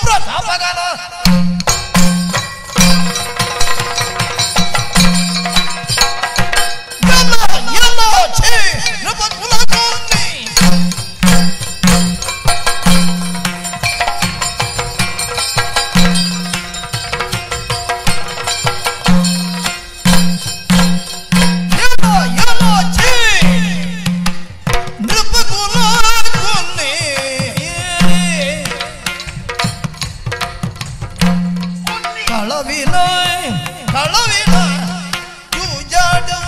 ಪ್ರತಾಪಗಲ ಎಲ್ಲ ಎಲ್ಲ ಛೇ ನೃಪ ಕುಲಕೋನಿ ಎಲ್ಲ ಎಲ್ಲ ಛೇ ನೃಪ ಕುಲಕೋನಿ കളവിന കളവിന ജൂജാടുവ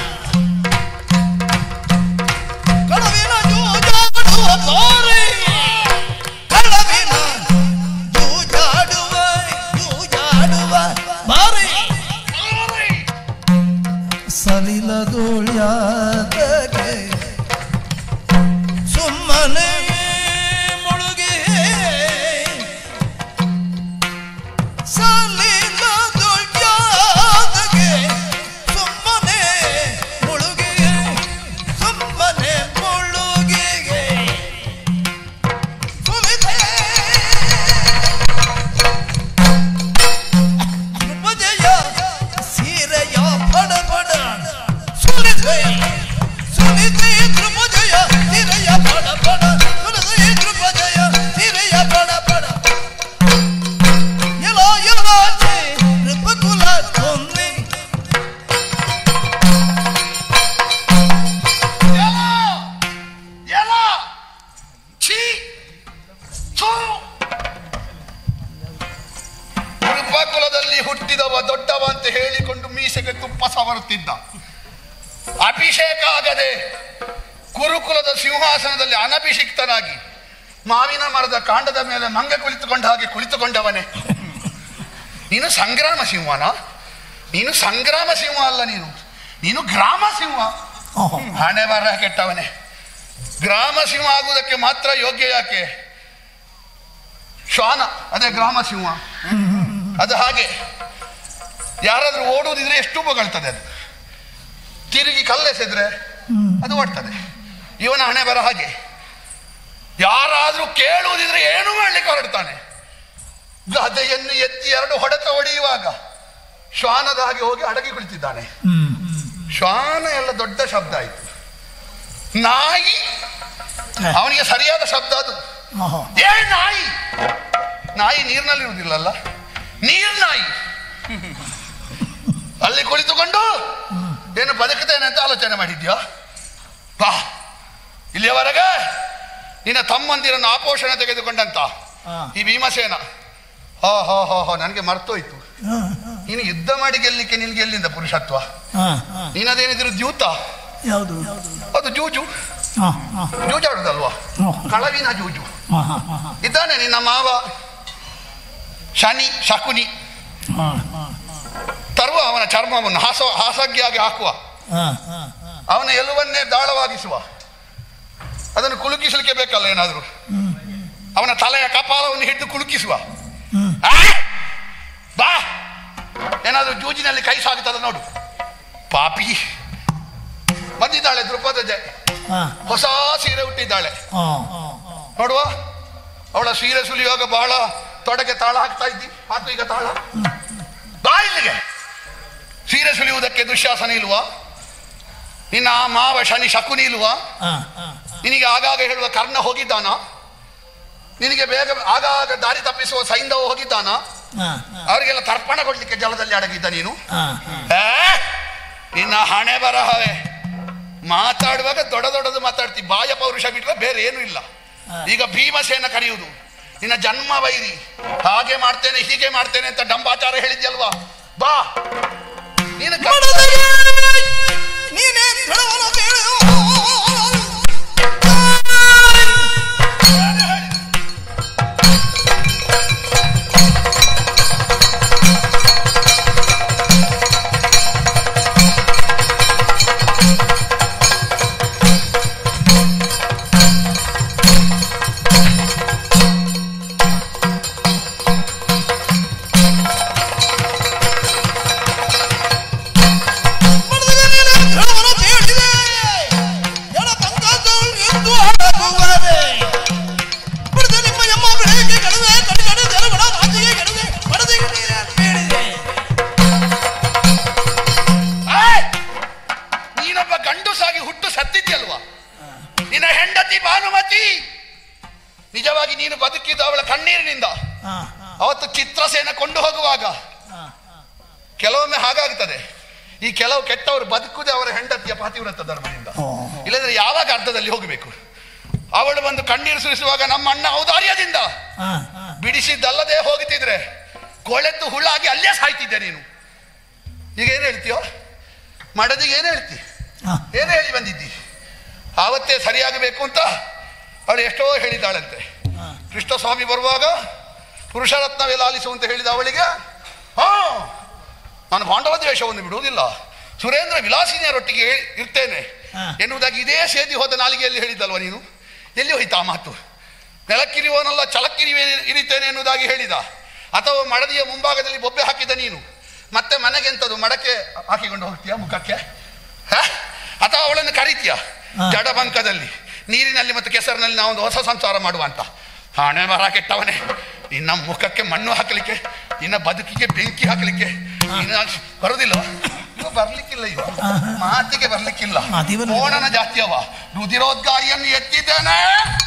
കളവിന ജൂജാടുവ തോറി കളവിന ജൂജാടുവ ജൂജാടുವ ಮಾರಿ ಸಲಿಲದೋಳ್ಯಾದಗೆ ಸುಮ್ಮನೆ ಮುಳುಗಿ ಸಲಿಲದೊಳ್ಯಾದಗೆ ಸುಮ್ಮನೆ ಮುಳುಗಿ ಸುಮ್ಮನೆ ಮುಳುಗಿಗೆ ಸುಲಿದೆ ಧ್ರುಪದಯ ಸೀರೆಯ ಪಡ ಪಡ ಸುಲಿದೆ ಸುಲಿದೆ ಧ್ರುಪದಯ ಸೀರೆಯ ಪಡ ಪಡ ಸುಲಿದೆ ಧ್ರುಪದಯ ಸೀರೆಯ ಪಡ ಪಡ ಎಲ್ಲ ಎಲ್ಲ ಚೇ ನೃಪಕುಲ ಕೊಂದೆ ಎಲ್ಲ ಎಲ್ಲ ಛೀ ಥು. ಕುಲದಲ್ಲಿ ಹುಟ್ಟಿದವ ದೊಡ್ಡವ ಅಂತ ಹೇಳಿಕೊಂಡು ಮೀಸೆಗೆ ತುಪ್ಪ ಸವರುತ್ತಿದ್ದ ಅಭಿಷೇಕ ಆಗದೆ ಕುರುಕುಲದ ಸಿಂಹಾಸನದಲ್ಲಿ ಅನಭಿಷಿಕ್ತನಾಗಿ ಮಾವಿನ ಮರದ ಕಾಂಡದ ಮೇಲೆ ಮಂಗ ಕುಳಿತುಕೊಂಡ ಹಾಗೆ ಕುಳಿತುಕೊಂಡವನೇ ನೀನು ಸಂಗ್ರಾಮ ಸಿಂಹನ ನೀನು ಸಂಗ್ರಾಮ ಸಿಂಹ ಅಲ್ಲ ನೀನು ನೀನು ಗ್ರಾಮ ಸಿಂಹ ಹಣೆ ಬರ ಕೆಟ್ಟವನೇ ಗ್ರಾಮ ಸಿಂಹ ಆಗುವುದಕ್ಕೆ ಮಾತ್ರ ಯೋಗ್ಯ ಯಾಕೆ ಶ್ವಾನ ಅದೇ ಗ್ರಾಮ ಸಿಂಹ ಅದು ಹಾಗೆ ಯಾರಾದ್ರೂ ಓಡುವುದಿದ್ರೆ ಎಷ್ಟು ಬೊಗಳ್ತದೆ ಅದು ತಿರುಗಿ ಕಲ್ಲೆಸೆದ್ರೆ ಅದು ಓಡ್ತದೆ ಇವನ ಹಣೆ ಬರ ಹಾಗೆ ಯಾರಾದ್ರೂ ಕೇಳುವುದಿದ್ರೆ ಏನು ಮಾಡ್ಲಿಕ್ಕೆ ಹೊರಡ್ತಾನೆ ಗದೆಯನ್ನು ಎತ್ತಿ ಎರಡು ಹೊಡೆತ ಹೊಡೆಯುವಾಗ ಶ್ವಾನದ ಹಾಗೆ ಹೋಗಿ ಅಡಗಿ ಕುಳಿತಿದ್ದಾನೆ ಶ್ವಾನ ಎಲ್ಲ ದೊಡ್ಡ ಶಬ್ದ ಆಯ್ತು ನಾಯಿ ಅವನಿಗೆ ಸರಿಯಾದ ಶಬ್ದ ಅದು ಏ ನಾಯಿ ನಾಯಿ ನೀರಿನಲ್ಲಿ ಇರುವುದಿಲ್ಲಲ್ಲ ನೀರ್ ನಾಯಿ ಅಲ್ಲಿ ಕುಳಿತುಕೊಂಡು ಏನು ಬದುಕುತ್ತೇನೆ ಅಂತ ಆಲೋಚನೆ ಮಾಡಿದ್ಯಾ ಬಾ ಇಲ್ಲಿಯವರೆಗೆ ನಿನ್ನ ತಮ್ಮಂದಿರನ್ನು ಆಪೋಷಣ ತೆಗೆದುಕೊಂಡಂತ ಈ ಭೀಮಸೇನ ಹೋ ಹೋ ಹೋ ಹೋ ನನಗೆ ಮರ್ತೋಯ್ತು ನೀನು ಯುದ್ಧ ಮಾಡಿ ಗೆಲ್ಲಿಕ್ಕೆ ನಿನ್ಗೆ ಎಲ್ಲಿಂದ ಪುರುಷತ್ವ ನೀನದೇನಿದ್ರು ದ್ಯೂತ ಯಾವುದು ಅದು ಜೂಜು ಹಾ ಹಾ ಜೂಜಾಡುದಲ್ವಾ ಹಾ. ಕಳವಿನ ಜೂಜು ಹಾ ಹಾ ಹಾ ಇದ್ದಾನೆ ನಿನ್ನ ಮಾವ ಶನಿ ಶಕುನಿ ಹಾ ಹಾ ತರುವ ಅವನ ಚರ್ಮವನ್ನು ಹಾಸ ಹಾಸಗ್ಗಿಯಾಗಿ ಹಾಕುವ ಹಾ ಹಾ ಅವನ ಎಲುವನ್ನೇ ದಾಳವಾಗಿಸುವ ಅದನ್ನು ಕುಲುಕಿಸಲಿಕ್ಕೆ ಬೇಕಲ್ಲ ಏನಾದರೂ ಅವನ ತಲೆಯ ಕಪಾಲವನ್ನು ಹಿಡಿದು ಕುಲುಕಿಸುವ ಆ! ಬಾ ಏನಾದರೂ ಜೂಜಿನಲ್ಲಿ ಕೈ ಸಾಗುತ್ತದೆ ನೋಡು ಪಾಪಿ ಬಂದಿದ್ದಾಳೆ ದ್ರುಪದಜೆ ಹಾ ಹೊಸ ಸೀರೆ ಹುಟ್ಟಿದ್ದಾಳೆ ಹಾ ಹಾ ನೋಡುವ ಅವಳ ಸೀರೆ ಸುಲಿಯುವಾಗ ಬಹಳ ತೊಡಗೆ ತಾಳ ಹಾಕ್ತಾ ಇದ್ದಿ ಹಾಕು ಈಗ ತಾಳ ಬಾ ಇಲ್ಲಿಗೆ ಸೀರೆ ಸುಲಿಯುವುದಕ್ಕೆ ದುಶ್ಯಾಸನ ಇಲ್ವಾ ನಿನ್ನ ಆ ಮಾವ ಶನಿ ಶಕುನಿ ಇಲ್ವಾ ಹಾ ಹಾ ನಿನಗೆ ಆಗಾಗ ಹೇಳುವ ಕರ್ಣ ಹೋಗಿದ್ದಾನ ನಿನಗೆ ಬೇಗ ಆಗಾಗ ದಾರಿ ತಪ್ಪಿಸುವ ಸೈಂಧವ ಹೋಗಿದ್ದಾನ ಹಾ ಅವರಿಗೆಲ್ಲ ತರ್ಪಣ ಕೊಡ್ಲಿಕ್ಕೆ ಜಲದಲ್ಲಿ ಅಡಗಿದ್ದ ನೀನು ಹಾ ಹಾ ಏ? ನಿನ್ನ ಹಣೆ ಬರಹವೇ ಮಾತಾಡುವಾಗ ದೊಡ್ಡ ದೊಡ್ಡದು ಮಾತಾಡ್ತಿ ಬಾಯ ಪೌರುಷ ಬಿಟ್ರೆ ಬೇರೆ ಏನೂ ಇಲ್ಲ ಈಗ ಭೀಮಸೇನ ಕರೆಯುವುದು ನಿನ್ನ ಜನ್ಮ ವೈರಿ ಹಾಗೆ ಮಾಡ್ತೇನೆ ಹೀಗೆ ಮಾಡ್ತೇನೆ ಅಂತ ಡಂಬಾಚಾರ ಹೇಳಿದ್ಯಲ್ವಾ ಬಾ ನೀನು ಕ- ನೀನೇ ದೃಢವನ ಬೇಡ ದೃಢವನ ಬೇಡಿದೆ ಎಡ ಅವತ್ತು ಚಿತ್ರಸೇನ ಕೊಂಡು ಹೋಗುವಾಗ ಕೆಲವೊಮ್ಮೆ ಹಾಗಾಗ್ತದೆ ಈ ಕೆಲವು ಕೆಟ್ಟವರು ಬದುಕುದೇ ಅವರ ಹೆಂಡತಿಯ ಪಾತಿವ್ರತ ಧರ್ಮದಿಂದ ಓ. ಇಲ್ಲದ್ರೆ ಯಾವಾಗ ಅರ್ಧದಲ್ಲಿ ಹೋಗಬೇಕು ಅವಳು ಬಂದು ಕಣ್ಣೀರು ಸುರಿಸುವಾಗ ನಮ್ಮ ಅಣ್ಣ ಔದಾರ್ಯದಿಂದ ಹಾ, ಹಾ. ಬಿಡಿಸಿದ್ದಲ್ಲದೆ ಹೋಗುತ್ತಿದ್ರೆ ಕೊಳೆತು ಹುಳಾಗಿ ಅಲ್ಲೇ ಸಾಯ್ತಿದ್ದೆ ನೀನು ಈಗ ಏನು ಹೇಳ್ತೀಯೋ ಮಡದಿಗೆ ಏನು ಹೇಳ್ತಿ ಹಾ. ಏನು ಹೇಳಿ ಬಂದಿದ್ದಿ ಆವತ್ತೇ ಸರಿಯಾಗಬೇಕು ಅಂತ ಅವಳು ಎಷ್ಟೋ ಹೇಳಿದ್ದಾಳಂತೆ ಹಾ. ಕೃಷ್ಣಸ್ವಾಮಿ ಬರುವಾಗ ಪುರುಷರತ್ನವೇ ಲಾಲಿಸು ಅಂತ ಹೇಳಿದ ಅವಳಿಗೆ ಹಾ ನಾನು ಪಾಂಡವ ದ್ವೇಷವನ್ನು ಬಿಡುವುದಿಲ್ಲ ಸುರೇಂದ್ರ ವಿಲಾಸಿನಿಯರೊಟ್ಟಿಗೆ ಇರ್ತೇನೆ ಹಾ. ಎನ್ನುವುದಾಗಿ ಇದೇ ಸೇದಿ ಹೋದ ನಾಲಿಗೆಯಲ್ಲಿ ಹೇಳಿದ್ದಲ್ವ ನೀನು ಎಲ್ಲಿ ಹೋಯ್ತಾ ಆ ಮಾತು ನೆಲಕ್ಕಿರಿಯುವನಲ್ಲ ಛಲಕ್ಕಿರಿವೆ ಇರಿತೇನೆ ಎನ್ನುವುದಾಗಿ ಹೇಳಿದ ಅಥವಾ ಮಡದಿಯ ಮುಂಭಾಗದಲ್ಲಿ ಬೊಬ್ಬೆ ಹಾಕಿದ ನೀನು ಮತ್ತೆ ಮನೆಗೆ ಎಂತದು ಮಡಕೆ ಹಾಕಿಕೊಂಡು ಹೋಗ್ತೀಯಾ ಮುಖಕ್ಕೆ ಹ? ಅಥವಾ ಅವಳನ್ನು ಕರೀತೀಯ ಹಾ. ಜಡಬಂಕದಲ್ಲಿ ನೀರಿನಲ್ಲಿ ಮತ್ತು ಕೆಸರಿನಲ್ಲಿ ನಾವೊಂದು ಹೊಸ ಸಂಸಾರ ಮಾಡುವ ಅಂತ ಹಣೆ ಮರ ಕೆಟ್ಟವನೇ ನಿನ್ನ ಮುಖಕ್ಕೆ ಮಣ್ಣು ಹಾಕಲಿಕ್ಕೆ ನಿನ್ನ ಬದುಕಿಗೆ ಬೆಂಕಿ ಹಾಕಲಿಕ್ಕೆ ನಿನ್ನ ಬರುದಿಲ್ಲ ಇವ ಬರ್ಲಿಕ್ಕಿಲ್ಲ ಇವ ಮಾತಿಗೆ ಬರ್ಲಿಕ್ಕಿಲ್ಲ ಮಾತಿಗೆ ಬರ್ಲಿಕ್ಕಿಲ್ಲ. ಕೋಣನ ಜಾತಿಯವ ರುದಿರೋದ್ಗಾರಿಯನ್ನು ಎತ್ತಿದ್ದೇನೆ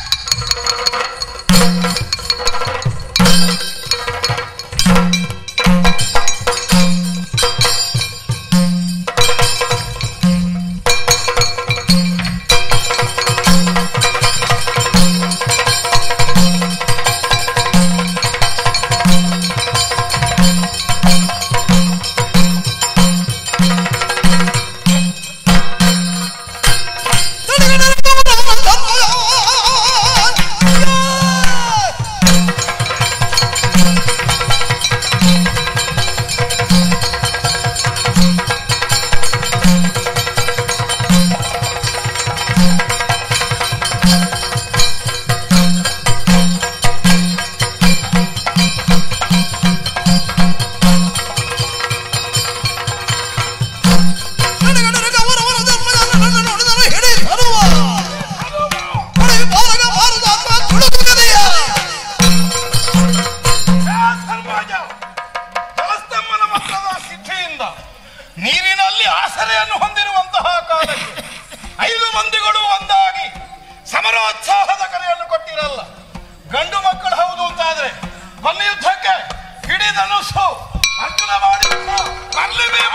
ಸಮಾಜ ಜಲಸ್ತಂಭನ ಮಟ್ಟದ ಸಿದ್ಧಿಯಿಂದ ನೀರಿನಲ್ಲಿ ಆಸರೆಯನ್ನು ಹೊಂದಿರುವಂತಹ ಕಾಲಕ್ಕೆ ಐದು ಮಂದಿಗಳು ಒಂದಾಗಿ ಸಮರೋತ್ಸಾಹದ ಕರೆಯನ್ನು ಕೊಟ್ಟಿರಲ್ಲ ಗಂಡು ಮಕ್ಕಳು ಹೌದು ಅಂತಾದ್ರೆ ಬನ್ನಿ ಯುದ್ಧಕ್ಕೆ ಹಿಡಿದನುಸು ಅರ್ಜುನ ಮಾಡಿ ಬರ್ಲಿ ಭೀಮ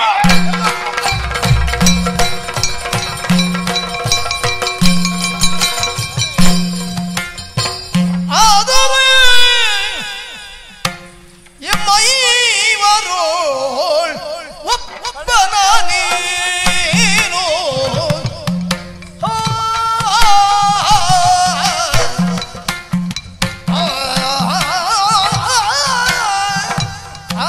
ಆದರೆ ಎಮ್ಮೈವರು ಒಬ್ಬನ ನೀನು ಆ, ಆ, ಆ, ಆ,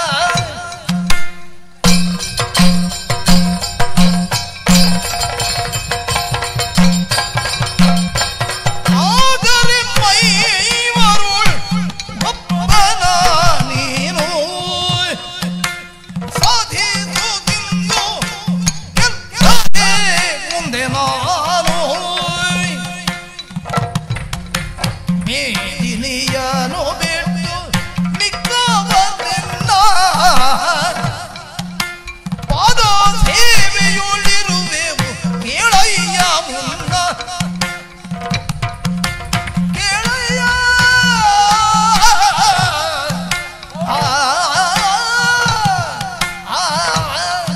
ಆದರೆ ಮೈವರುಳ್ ಒಬ್ಬನ ನೀನು ಸಾಧಿಸುತ್ತಿದ್ದು ಗೆಲ್ಲದೆ ಮುಂದೆ ನಾನು ಮೇದಿನಿಯನು ಬಿಟ್ಟು ಮಿಕ್ಕವರೆಲ್ಲ ಪಾದ ಸೇವೆಯುಳ್ಳಿರುವೆವು ಕೇಳಯ್ಯ ಮುನ್ನ ಕೇಳಯ್ಯ ಆ, ಆ, ಆ.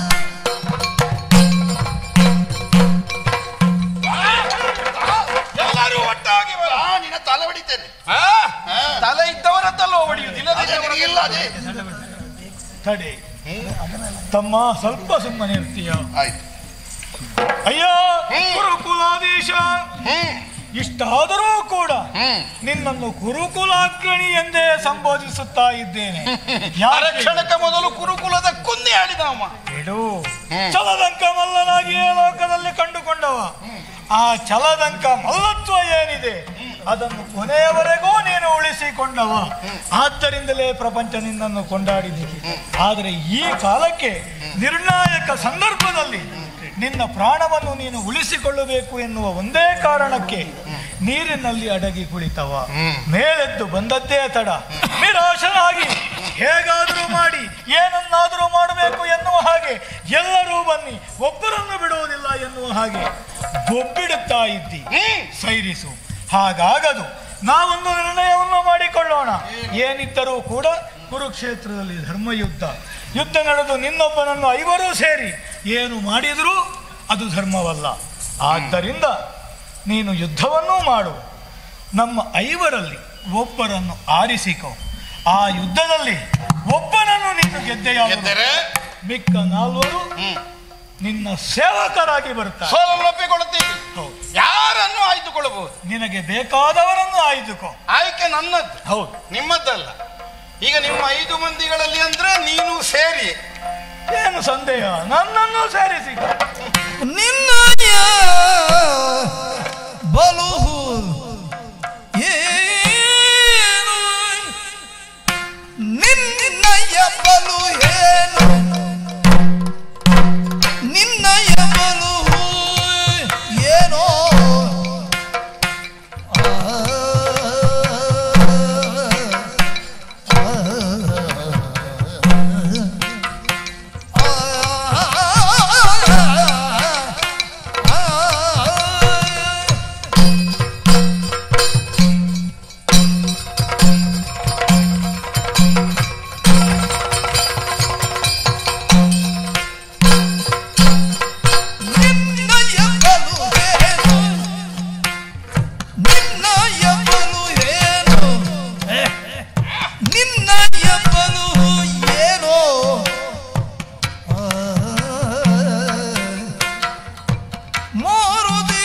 ಎಲ್ಲರೂ ಒಟ್ಟಾಗಿ ಬರ ಆ, ನಿನ್ನ ತಲೆ ಹೊಡಿತೇನೆ ಆ? ತಲೆ ಇದ್ದವರದ್ದಲ್ಲೋ ಹೊಡೆಯುವುದು ಅದೇ ನಿನಗಿಲ್ಲ ಅದೇ ತಡೆ ತಮ್ಮ ಸ್ವಲ್ಪ ಸುಮ್ಮನೆ ಇರ್ತೀಯ ಆಯ್ತು ಅಯ್ಯ ಗುರುಕುಲಾಧೀಶ ಹ್ಮ್ ಇಷ್ಟಾದರೂ ಕೂಡ ಹ್ಮ್ ನಿನ್ನನ್ನು ಗುರುಕುಲಾಗ್ರಣಿ ಎಂದೇ ಸಂಬೋಧಿಸುತ್ತಾ ಇದ್ದೇನೆ ಯಾಕೆ? ಕ್ಷಣಕ್ಕೆ ಮೊದಲು ಕುರುಕುಲದ ಕುಂದಿ ಆಡಿದ ಅಮ್ಮ ಬಿಡು ಹ್ಮ್. ಚಲದಂಕ ಮಲ್ಲನಾಗಿಯೇ ಲೋಕದಲ್ಲಿ ಕಂಡುಕೊಂಡವ ಆ ಚಲದಂಕ ಮಲ್ಲತ್ವ ಏನಿದೆ ಅದನ್ನು ಕೊನೆಯವರೆಗೂ ನೀನು ಉಳಿಸಿಕೊಂಡವ ಆದ್ದರಿಂದಲೇ ಪ್ರಪಂಚ ನಿನ್ನನ್ನು ಕೊಂಡಾಡಿದೆ ಆದರೆ ಈ ಕಾಲಕ್ಕೆ ನಿರ್ಣಾಯಕ ಸಂದರ್ಭದಲ್ಲಿ ನಿನ್ನ ಪ್ರಾಣವನ್ನು ನೀನು ಉಳಿಸಿಕೊಳ್ಳಬೇಕು ಎನ್ನುವ ಒಂದೇ ಕಾರಣಕ್ಕೆ ನೀರಿನಲ್ಲಿ ಅಡಗಿ ಕುಳಿತವ ಮೇಲೆದ್ದು ಬಂದದ್ದೇ ತಡ ನಿರಾಶನಾಗಿ ಹೇಗಾದರೂ ಮಾಡಿ ಏನನ್ನಾದರೂ ಮಾಡಬೇಕು ಎನ್ನುವ ಹಾಗೆ ಎಲ್ಲರೂ ಬನ್ನಿ ಒಬ್ಬರನ್ನು ಬಿಡುವುದಿಲ್ಲ ಎನ್ನುವ ಹಾಗೆ ಬೊಬ್ಬಿಡುತ್ತಾ ಇದ್ದಿ ಸೈರಿಸು ಹಾಗಾಗದು ನಾವೊಂದು ನಿರ್ಣಯವನ್ನು ಮಾಡಿಕೊಳ್ಳೋಣ ಏನಿದ್ದರೂ ಕೂಡ ಕುರುಕ್ಷೇತ್ರದಲ್ಲಿ ಧರ್ಮಯುದ್ಧ ಯುದ್ಧ ನಡೆದು ನಿನ್ನೊಬ್ಬನನ್ನು ಐವರೂ ಸೇರಿ ಏನು ಮಾಡಿದರೂ ಅದು ಧರ್ಮವಲ್ಲ ಆದ್ದರಿಂದ ನೀನು ಯುದ್ಧವನ್ನೂ ಮಾಡು ನಮ್ಮ ಐವರಲ್ಲಿ ಒಬ್ಬರನ್ನು ಆರಿಸಿಕೊ ಆ ಯುದ್ಧದಲ್ಲಿ ಒಬ್ಬನನ್ನು ನೀನು ಗೆದ್ದೆಯಾಗ ಗೆದ್ದರೆ ಮಿಕ್ಕ ನಾಲ್ವರು ಹ್ಮ್ ನಿನ್ನ ಸೇವಕರಾಗಿ ಬರುತ್ತಾರೆ ಸೋಲನ್ನು ಒಪ್ಪಿಕೊಳ್ಳುತ್ತೀವಿ ಹೌದು ಯಾರನ್ನು ಆಯ್ದುಕೊಳ್ಳಬಹುದು ನಿನಗೆ ಬೇಕಾದವರನ್ನು ಆಯ್ದುಕೋ ಆಯ್ಕೆ ನನ್ನದ್ದು ಹೌದು ನಿಮ್ಮದ್ದಲ್ಲ ಈಗ ನಿಮ್ಮ ಐದು ಮಂದಿಗಳಲ್ಲಿ ಅಂದ್ರೆ ನೀನು ಸೇರಿ ಏನು ಸಂದೇಹ ನನ್ನನ್ನು ಸೇರಿಸಿ ನಿನ್ನಯ ಬಲು ಏನು ನಿನ್ನಯ ಬಲು ಏನು ನಿನ್ನಯ ಬಲು ಏನೋ ನಿನ್ನಯ ಬಲು ಏನು ನಿನ್ನಯ ಬಲು ಏನು ನಿನ್ನಯ ಬಲು ಏನೋ ಮಾರುತಿ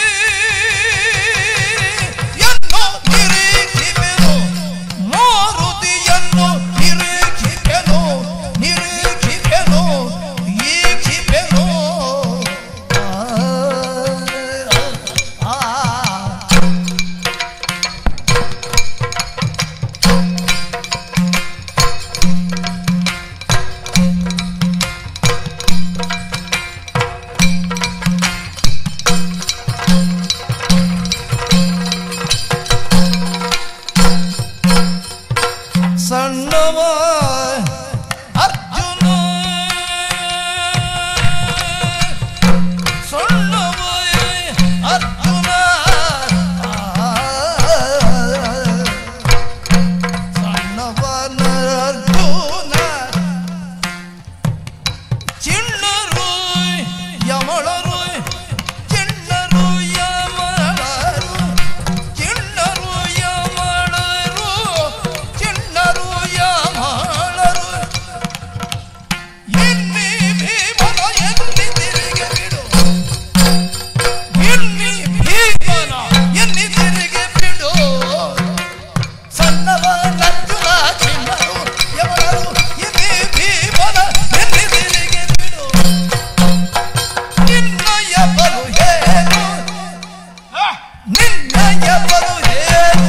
ಎನ್ನು ನಿರೀಕ್ಷಿಪೆನು ಮಾರುತಿಯನ್ನು ನಿರೀಕ್ಷಿಪೆನು ನಿರೀಕ್ಷಿಪೆನು ಈಕ್ಷಿಪೆನು ಆ ಆ ಸಣ್ಣವ ಅರ್ಜುನ ಸಣ್ಣವ ಅರ್ಜುನ ಸಣ್ಣವನ ಅರ್ಜುನ ಚಿಣ್ಣರು ಯಮಳರು ಚಿಣ್ಣರು ಯಮಳರು ಚಿಣ್ಣರು ಯಮಳರು ಚಿಣ್ಣರು ಯಮಳರು ಎನ್ನಿ ಭೀಮನ ಎನ್ನಿ ತಿರುಗಿ ಬಿಡು ಎನ್ನಿ ಭೀಮನ ಎನ್ನಿ ತಿರುಗಿ ಬಿಡು ಸಣ್ಣವ ನಜ್ಜುಲ ಚಿಣ್ಣರು ಯಮಳರು ಎನ್ನಿ ಭೀಮನ ಎನ್ನಿ ತಿರುಗಿ ಬಿಡು ನಿನ್ನಯ ಬಲು ಏನು ನಿನ್ನಯ ಬಲು ಏನು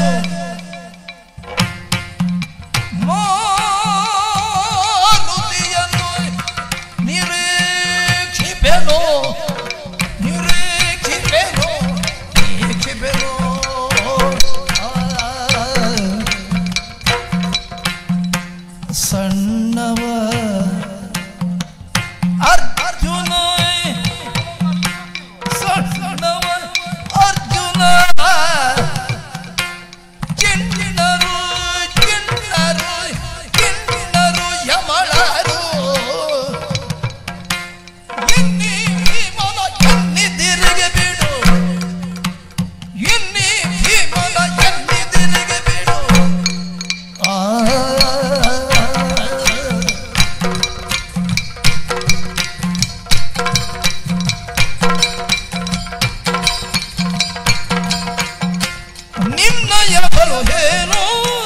ಮಾರುತಿಯನ್ನು ನಿರೀಕ್ಷಿಪೆನು ನಿರೀಕ್ಷಿಪೆನು ನಿರೀಕ್ಷಿಪೆನು ಸಣ್ಣವ ಅರ್ಜುನ ಸಣ್ಣವ ಅರ್ಜುನ ಚಿಣ್ಣರು ಚಿಣ್ಣರು ಚಿಣ್ಣರು ಯಮಳರು ಇನ್ನಿ ಭೀಮನ ಎನ್ನಿ ತಿರುಗಿ ಬಿಡು ಇನ್ನಿ ಭೀಮನ ಎನ್ನಿ ತಿರುಗಿ ಬಿಡು ಆ ನಿನ್ನಯ ಬಲು ಏನು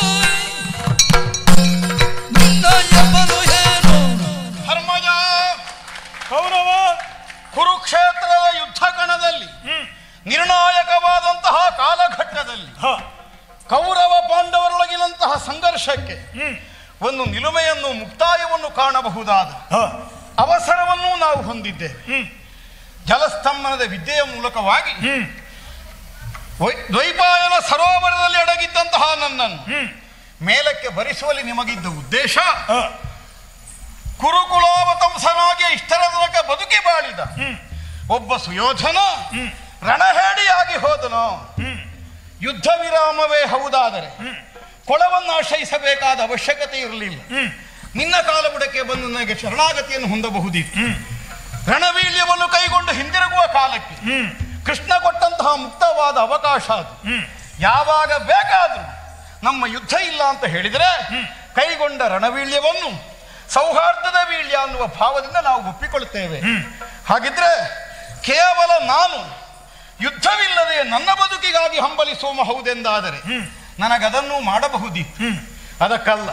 ನಿನ್ನಯ ಬಲು ಏನು ಧರ್ಮಜ ಕೌರವ ಕುರುಕ್ಷೇತ್ರದ ಯುದ್ಧ ಕಣದಲ್ಲಿ ಹ್ಮ್ ನಿರ್ಣಾಯಕವಾದಂತಹ ಕಾಲಘಟ್ಟದಲ್ಲಿ ಹ ಕೌರವ ಪಾಂಡವರೊಳಗಿನಂತಹ ಸಂಘರ್ಷಕ್ಕೆ ಹ್ಮ್ ಒಂದು ನಿಲುಮೆಯನ್ನು ಮುಕ್ತಾಯವನ್ನು ಕಾಣಬಹುದಾದ ಹ ಅವಸರವನ್ನು ನಾವು ಹೊಂದಿದ್ದೇವೆ ಹ್ಮ್ ಜಲಸ್ತಂಭನದ ವಿದ್ಯೆಯ ಮೂಲಕವಾಗಿ ಹ್ಮ್ ವೈ- ದ್ವೈಪಾಯನ ಸರೋವರದಲ್ಲಿ ಅಡಗಿದ್ದಂತಹ ನನ್ನನ್ನು ಹ್ಮ್ ಮೇಲಕ್ಕೆ ಭರಿಸುವಲ್ಲಿ ನಿಮಗಿದ್ದ ಉದ್ದೇಶ ಹ ಕುರುಕುಲಾವತಂಸನಾಗಿ ಇಷ್ಟರ ತನಕ ಬದುಕಿ ಬಾಳಿದ ಹ್ಮ್ ಒಬ್ಬ ಸುಯೋಧನ ಹ್ಮ್ ರಣಹೇಡಿಯಾಗಿ ಹೋದನು ಹ್ಮ್ ಯುದ್ಧ ವಿರಾಮವೇ ಹೌದಾದರೆ ಕೊಳವನ್ನು ಆಶ್ರಯಿಸಬೇಕಾದ ಅವಶ್ಯಕತೆ ಇರಲಿಲ್ಲ ನಿನ್ನ ಕಾಲಬುಡಕ್ಕೆ ಬಂದು ನನಗೆ ಶರಣಾಗತಿಯನ್ನು ಹೊಂದಬಹುದಿತ್ತು ರಣವೀಳ್ಯವನ್ನು ಕೈಗೊಂಡು ಹಿಂದಿರುಗುವ ಕಾಲಕ್ಕೆ ಕೃಷ್ಣ ಕೊಟ್ಟಂತಹ ಮುಕ್ತವಾದ ಅವಕಾಶ ಅದು ಯಾವಾಗ ಬೇಕಾದರೂ ನಮ್ಮ ಯುದ್ಧ ಇಲ್ಲ ಅಂತ ಹೇಳಿದರೆ ಕೈಗೊಂಡ ರಣವೀಳ್ಯವನ್ನು ಸೌಹಾರ್ದದ ವೀಳ್ಯ ಅನ್ನುವ ಭಾವದಿಂದ ನಾವು ಒಪ್ಪಿಕೊಳ್ಳುತ್ತೇವೆ ಹಾಗಿದ್ರೆ ಕೇವಲ ನಾನು ಯುದ್ಧವಿಲ್ಲದೆ ನನ್ನ ಬದುಕಿಗಾಗಿ ಹಂಬಲಿಸುವ ಹೌದೆಂದಾದರೆ ನನಗದನ್ನು ಮಾಡಬಹುದಿತ್ತು ಅದಕ್ಕಲ್ಲ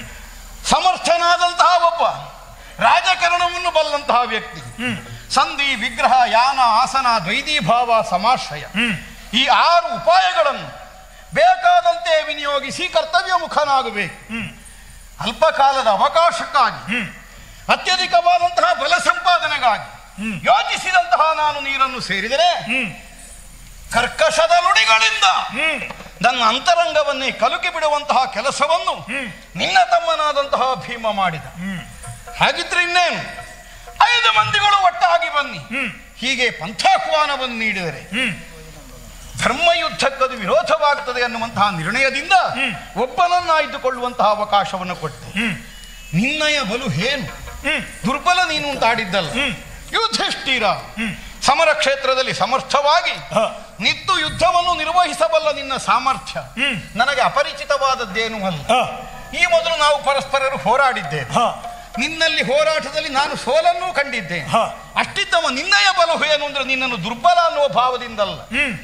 ಸಮರ್ಥನಾದಂತಹ ಒಬ್ಬ ರಾಜಕಾರಣವನ್ನು ಬಲ್ಲಂತಹ ವ್ಯಕ್ತಿ ಸಂಧಿ ವಿಗ್ರಹ ಯಾನ ಆಸನ ದ್ವೈದೀಭಾವ ಸಮಾಶ್ರಯ ಈ ಆರು ಉಪಾಯಗಳನ್ನು ಬೇಕಾದಂತೆ ವಿನಿಯೋಗಿಸಿ ಕರ್ತವ್ಯ ಮುಖನಾಗಬೇಕು ಅಲ್ಪಕಾಲದ ಅವಕಾಶಕ್ಕಾಗಿ ಅತ್ಯಧಿಕವಾದಂತಹ ಬಲ ಸಂಪಾದನೆಗಾಗಿ ಯೋಚಿಸಿದಂತಹ ನಾನು ನೀರನ್ನು ಸೇರಿದರೆ ಕರ್ಕಶದ ನುಡಿಗಳಿಂದ ನನ್ನ ಅಂತರಂಗವನ್ನೇ ಕಲುಕಿ ಬಿಡುವಂತಹ ಕೆಲಸವನ್ನು ನಿನ್ನ ತಮ್ಮನಾದಂತಹ ಭೀಮ ಮಾಡಿದ ಹಾಗಿದ್ರೆ ಇನ್ನೇನು ಐದು ಮಂದಿಗಳು ಒಟ್ಟಾಗಿ ಬನ್ನಿ ಹೀಗೆ ಪಂಥಾಹ್ವಾನವನ್ನು ನೀಡಿದರೆ ಧರ್ಮಯುದ್ಧಕ್ಕದು ವಿರೋಧವಾಗುತ್ತದೆ ಅನ್ನುವಂತಹ ನಿರ್ಣಯದಿಂದ ಒಬ್ಬನನ್ನು ಆಯ್ದುಕೊಳ್ಳುವಂತಹ ಅವಕಾಶವನ್ನು ಕೊಟ್ಟೆ ನಿನ್ನಯ ಬಲು ಏನು ದುರ್ಬಲ ನೀನು ಅಂತಾಡಿದ್ದಲ್ಲ ಯುಧಿಷ್ಠಿರ ಸಮರ ಕ್ಷೇತ್ರದಲ್ಲಿ ಸಮರ್ಥವಾಗಿ ನಿತ್ತು ಯುದ್ಧವನ್ನು ನಿರ್ವಹಿಸಬಲ್ಲ ನಿನ್ನ ಸಾಮರ್ಥ್ಯ ನನಗೆ ಅಪರಿಚಿತವಾದದ್ದೇನೂ ಅಲ್ಲ ಈ ಮೊದಲು ನಾವು ಪರಸ್ಪರರು ಹೋರಾಡಿದ್ದೇವೆ ನಿನ್ನಲ್ಲಿ ಹೋರಾಟದಲ್ಲಿ ನಾನು ಸೋಲನ್ನೂ ಕಂಡಿದ್ದೇನೆ ಅಷ್ಟಿದ್ದವ ನಿನ್ನಯ ಬಲವು ಏನು ಅಂದ್ರೆ ನಿನ್ನನ್ನು ದುರ್ಬಲ ಅನ್ನುವ ಭಾವದಿಂದಲ್ಲ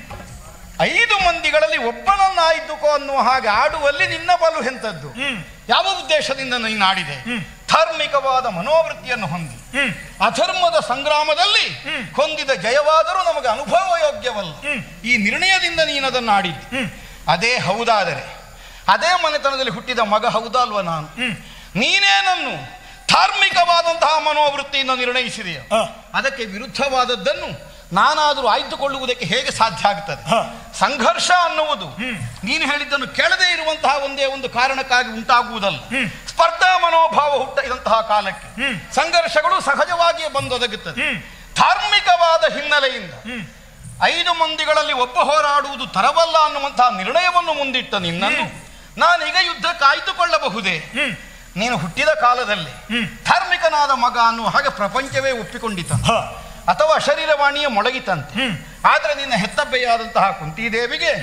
ಐದು ಮಂದಿಗಳಲ್ಲಿ ಒಬ್ಬನನ್ನು ಆಯ್ದುಕೋ ಅನ್ನುವ ಹಾಗೆ ಆಡುವಲ್ಲಿ ನಿನ್ನ ಬಲು ಎಂಥದ್ದು ಯಾವ ಉದ್ದೇಶದಿಂದ ನೀನು ಆಡಿದೆ ಧಾರ್ಮಿಕವಾದ ಮನೋವೃತ್ತಿಯನ್ನು ಹೊಂದಿ ಅಧರ್ಮದ ಸಂಗ್ರಾಮದಲ್ಲಿ ಹೊಂದಿದ ಜಯವಾದರೂ ನಮಗೆ ಅನುಭವ ಯೋಗ್ಯವಲ್ಲ ಈ ನಿರ್ಣಯದಿಂದ ನೀನು ಅದನ್ನು ಆಡಿದ್ದೆ ಅದೇ ಹೌದಾದರೆ ಅದೇ ಮನೆತನದಲ್ಲಿ ಹುಟ್ಟಿದ ಮಗ ಹೌದಲ್ವ ನಾನು ನೀನೇನನ್ನು ಧಾರ್ಮಿಕವಾದಂತಹ ಮನೋವೃತ್ತಿಯಿಂದ ನಿರ್ಣಯಿಸಿದೆಯ ಅದಕ್ಕೆ ವಿರುದ್ಧವಾದದ್ದನ್ನು ನಾನಾದರೂ ಆಯ್ದುಕೊಳ್ಳುವುದಕ್ಕೆ ಹೇಗೆ ಸಾಧ್ಯ ಆಗ್ತದೆ ಸಂಘರ್ಷ ಅನ್ನುವುದು ನೀನು ಹೇಳಿದ್ದನ್ನು ಕೇಳದೇ ಇರುವಂತಹ ಒಂದೇ ಒಂದು ಕಾರಣಕ್ಕಾಗಿ ಉಂಟಾಗುವುದಲ್ಲ ಸ್ಪರ್ಧಾ ಮನೋಭಾವ ಹುಟ್ಟಿದಂತಹ ಕಾಲಕ್ಕೆ ಸಂಘರ್ಷಗಳು ಸಹಜವಾಗಿಯೇ ಬಂದೊದಗುತ್ತದೆ ಧಾರ್ಮಿಕವಾದ ಹಿನ್ನೆಲೆಯಿಂದ ಐದು ಮಂದಿಗಳಲ್ಲಿ ಒಬ್ಬ ಹೋರಾಡುವುದು ತರವಲ್ಲ ಅನ್ನುವಂತಹ ನಿರ್ಣಯವನ್ನು ಮುಂದಿಟ್ಟ ನಿನ್ನನ್ನು ನಾನೀಗ ಯುದ್ಧಕ್ಕೆ ಆಯ್ದುಕೊಳ್ಳಬಹುದೇ ನೀನು ಹುಟ್ಟಿದ ಕಾಲದಲ್ಲಿ ಧಾರ್ಮಿಕನಾದ ಮಗ ಅನ್ನುವ ಹಾಗೆ ಪ್ರಪಂಚವೇ ಒಪ್ಪಿಕೊಂಡಿತ ಅಥವಾ ಶರೀರವಾಣಿಯ ಮೊಳಗಿತಂತೆ ಆದ್ರೆ ನಿನ್ನ ಹೆತ್ತಬ್ಬೆಯಾದಂತಹ ಕುಂತಿದೇವಿಗೆ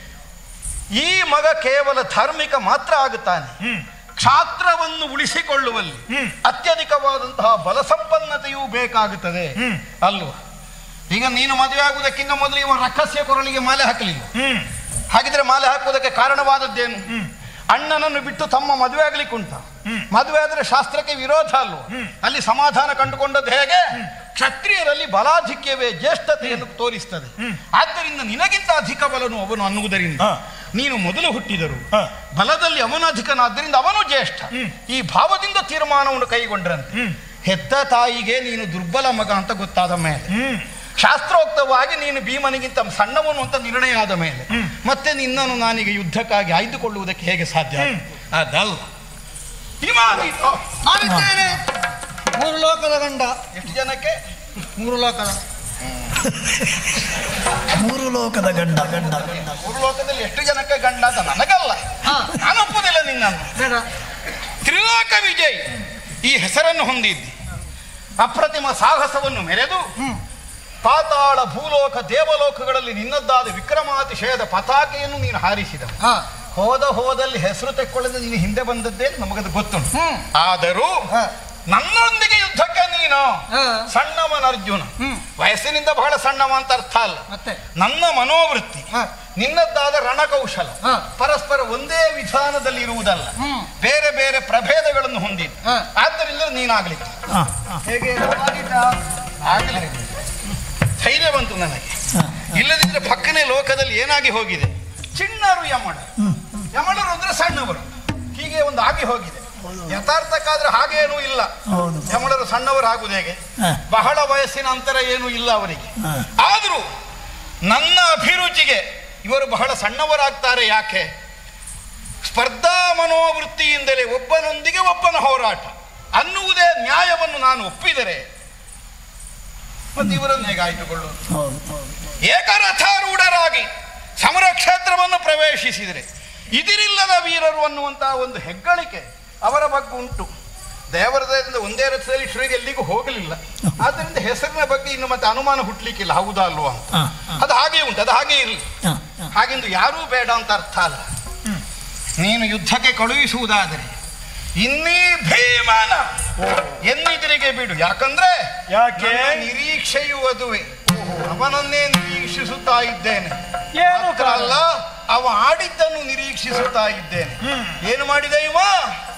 ಈ ಮಗ ಕೇವಲ ಧಾರ್ಮಿಕ ಮಾತ್ರ ಆಗುತ್ತಾನೆ ಕ್ಷಾತ್ರವನ್ನು ಉಳಿಸಿಕೊಳ್ಳುವಲ್ಲಿ ಅತ್ಯಧಿಕವಾದಂತಹ ಬಲ ಸಂಪನ್ನತೆಯೂ ಬೇಕಾಗುತ್ತದೆ ಅಲ್ವಾ ಈಗ ನೀನು ಮದುವೆ ಆಗುವುದಕ್ಕಿಂತ ಮೊದಲು ಇವ ರಕ್ಕಸ್ಯ ಕೊರಳಿಗೆ ಮಾಲೆ ಹಾಕಲಿಲ್ಲ ಹಾಗಿದ್ರೆ ಮಾಲೆ ಹಾಕುವುದಕ್ಕೆ ಕಾರಣವಾದದ್ದೇನು ಅಣ್ಣನನ್ನು ಬಿಟ್ಟು ತಮ್ಮ ಮದುವೆ ಆಗ್ಲಿಕ್ಕೆ ಉಂಟ ಮದುವೆ ಆದ್ರೆ ಶಾಸ್ತ್ರಕ್ಕೆ ವಿರೋಧ ಅಲ್ವ ಅಲ್ಲಿ ಸಮಾಧಾನ ಕಂಡುಕೊಂಡದ್ದು ಹೇಗೆ ಕ್ಷತ್ರಿಯರಲ್ಲಿ ಬಲಾಧಿಕ್ಯವೇ ಜ್ಯೇಷ್ಠತೆಯನ್ನು ತೋರಿಸ್ತದೆ ಆದ್ದರಿಂದ ನಿನಗಿಂತ ಅಧಿಕ ಬಲನು ಅವನು ಅನ್ನುವುದರಿಂದ ನೀನು ಮೊದಲು ಹುಟ್ಟಿದರು ಬಲದಲ್ಲಿ ಅವನು ಅಧಿಕನಾದ್ದರಿಂದ ಅವನು ಜ್ಯೇಷ್ಠ ಈ ಭಾವದಿಂದ ತೀರ್ಮಾನವನ್ನು ಕೈಗೊಂಡ್ರಂತೆ ಹೆತ್ತ ತಾಯಿಗೆ ನೀನು ದುರ್ಬಲ ಮಗ ಅಂತ ಗೊತ್ತಾದ ಮೇಲೆ ಶಾಸ್ತ್ರೋಕ್ತವಾಗಿ ನೀನು ಭೀಮನಿಗಿಂತ ಸಣ್ಣವನು ಅಂತ ನಿರ್ಣಯ ಆದ ಮೇಲೆ ಮತ್ತೆ ನಿನ್ನನ್ನು ನಾನೀಗ ಯುದ್ಧಕ್ಕಾಗಿ ಆಯ್ದುಕೊಳ್ಳುವುದಕ್ಕೆ ಹೇಗೆ ಸಾಧ್ಯ ಅದಲ್ಲ ಭೀಮ ನೀನು ನಾನಿದ್ದೇನೆ ಮೂರು ಲೋಕದ ಗಂಡ ಎಷ್ಟು ಜನಕ್ಕೆ ಮೂರು ಲೋಕದ ಮೂರು ಲೋಕದ ಗಂಡ ಗಂಡ ಗಂಡ ಮೂರು ಲೋಕದಲ್ಲಿ ಎಷ್ಟು ಜನಕ್ಕೆ ಗಂಡ ಅಂತ ನನಗಲ್ಲ ಹಾ. ನಾನು ಒಪ್ಪುದಿಲ್ಲ ನಿನ್ನನ್ನು ಬೇಡ ತ್ರಿಲೋಕ ವಿಜಯ್ ಈ ಹೆಸರನ್ನು ಹೊಂದಿದ್ದಿ ಅಪ್ರತಿಮ ಸಾಹಸವನ್ನು ಮೆರೆದು ಪಾತಾಳ ಭೂಲೋಕ ದೇವಲೋಕಗಳಲ್ಲಿ ನಿನ್ನದ್ದಾದ ವಿಕ್ರಮಾತಿಶಯದ ಪತಾಕೆಯನ್ನು ನೀನು ಹಾರಿಸಿದ ಹಾ ಹೋದ ಹೋದಲ್ಲಿ ಹೆಸರು ತೆಕ್ಕೊಳ್ಳದೆ ನೀನು ಹಿಂದೆ ಬಂದದ್ದೇ ನಮಗದು ಗೊತ್ತುಂಟು ಹ್ಮ್. ಆದರೂ ಹಾ. ನನ್ನೊಂದಿಗೆ ಯುದ್ಧಕ್ಕೆ ನೀನು ಹಾ. ಸಣ್ಣವನ ಅರ್ಜುನ ಹ್ಮ್. ವಯಸ್ಸಿನಿಂದ ಬಹಳ ಸಣ್ಣವ ಅಂತ ಅರ್ಥ ಅಲ್ಲ ಮತ್ತೆ ನನ್ನ ಮನೋವೃತ್ತಿ ಹಾ. ನಿನ್ನದ್ದಾದ ರಣಕೌಶಲ ಹಾ. ಪರಸ್ಪರ ಒಂದೇ ವಿಧಾನದಲ್ಲಿ ಇರುವುದಲ್ಲ ಹ್ಮ್. ಬೇರೆ ಬೇರೆ ಪ್ರಭೇದಗಳನ್ನು ಹೊಂದಿದ್ದು ಹಾ. ಆದ್ದರಿಂದ ನೀನಾಗ್ಲಿಕ್ಕೆ ಹಾ, ಹಾ, ಹೇಗೆ ಆಗಲಿ ಧೈರ್ಯ ಬಂತು ನನಗೆ ಹಾ. ಇಲ್ಲದಿದ್ರೆ ಪಕ್ಕನೆ ಲೋಕದಲ್ಲಿ ಏನಾಗಿ ಹೋಗಿದೆ ಚಿಣ್ಣರು ಯಮಣ ಯಮಣರು ಅಂದ್ರೆ ಸಣ್ಣವರು ಹೀಗೆ ಒಂದು ಆಗಿ ಹೋಗಿದೆ ಯಥಾರ್ಥಕ್ಕಾದ್ರೆ ಹಾಗೇನೂ ಇಲ್ಲ ಹೌದು ಯಮಣರು ಸಣ್ಣವರು ಆಗುವುದು ಹೇಗೆ ಹಾ. ಬಹಳ ವಯಸ್ಸಿನ ಅಂತರ ಏನೂ ಇಲ್ಲ ಅವರಿಗೆ ಹಾ. ಆದರೂ ನನ್ನ ಅಭಿರುಚಿಗೆ ಇವರು ಬಹಳ ಸಣ್ಣವರಾಗ್ತಾರೆ ಯಾಕೆ ಸ್ಪರ್ಧಾ ಮನೋವೃತ್ತಿಯಿಂದಲೇ ಒಬ್ಬನೊಂದಿಗೆ ಒಬ್ಬನ ಹೋರಾಟ ಅನ್ನುವುದೇ ನ್ಯಾಯವನ್ನು ನಾನು ಒಪ್ಪಿದರೆ ಮತ್ತೆ ಇವರನ್ನು ಹೇಗೆ ಆಯ್ದುಕೊಳ್ಳುವುದು ಹೌದು ಹೌದು ಏಕರಥಾರೂಢರಾಗಿ ಸಮರ ಕ್ಷೇತ್ರವನ್ನು ಪ್ರವೇಶಿಸಿದರೆ ಇದಿರಿಲ್ಲದ ವೀರರು ಅನ್ನುವಂತಹ ಒಂದು ಹೆಗ್ಗಳಿಕೆ ಅವರ ಬಗ್ಗೆ ಉಂಟು ದೇವರ ದಯದಿಂದ ಒಂದೇ ರಥದಲ್ಲಿ ಶ್ರೀಗೆ ಎಲ್ಲಿಗೂ ಹೋಗಲಿಲ್ಲ ಆದ್ದರಿಂದ ಹೆಸರಿನ ಬಗ್ಗೆ ಇನ್ನು ಮತ್ತೆ ಅನುಮಾನ ಹುಟ್ಟಲಿಕ್ಕಿಲ್ಲ ಹೌದಾ ಅಲ್ವಾ ಅಂತ ಹ, ಅದು ಹಾಗೆ ಉಂಟು ಅದು ಹಾಗೆ ಇರಲಿ ಹ, ಹ. ಹಾಗೆಂದು ಯಾರೂ ಬೇಡ ಅಂತ ಅರ್ಥ ಅಲ್ಲ ನೀನು ಯುದ್ಧಕ್ಕೆ ಕಳುಹಿಸುವುದಾದರೆ ಇನ್ನೀ ಭೀಮನ ಎನ್ನಿದಿರಿಗೆ ಬಿಡು ಯಾಕಂದ್ರೆ ಯಾಕೆ? ನನ್ನ ನಿರೀಕ್ಷೆಯು ಅದುವೆ ಅವನನ್ನೇ ನಿರೀಕ್ಷಿಸುತ್ತಾ ಇದ್ದೇನೆ ಏನು ಮಾತ್ರ ಅಲ್ಲ ಅವ ಆಡಿದ್ದನ್ನು ನಿರೀಕ್ಷಿಸುತ್ತಾ ಇದ್ದೇನೆ ಏನು ಮಾಡಿದ ಇವ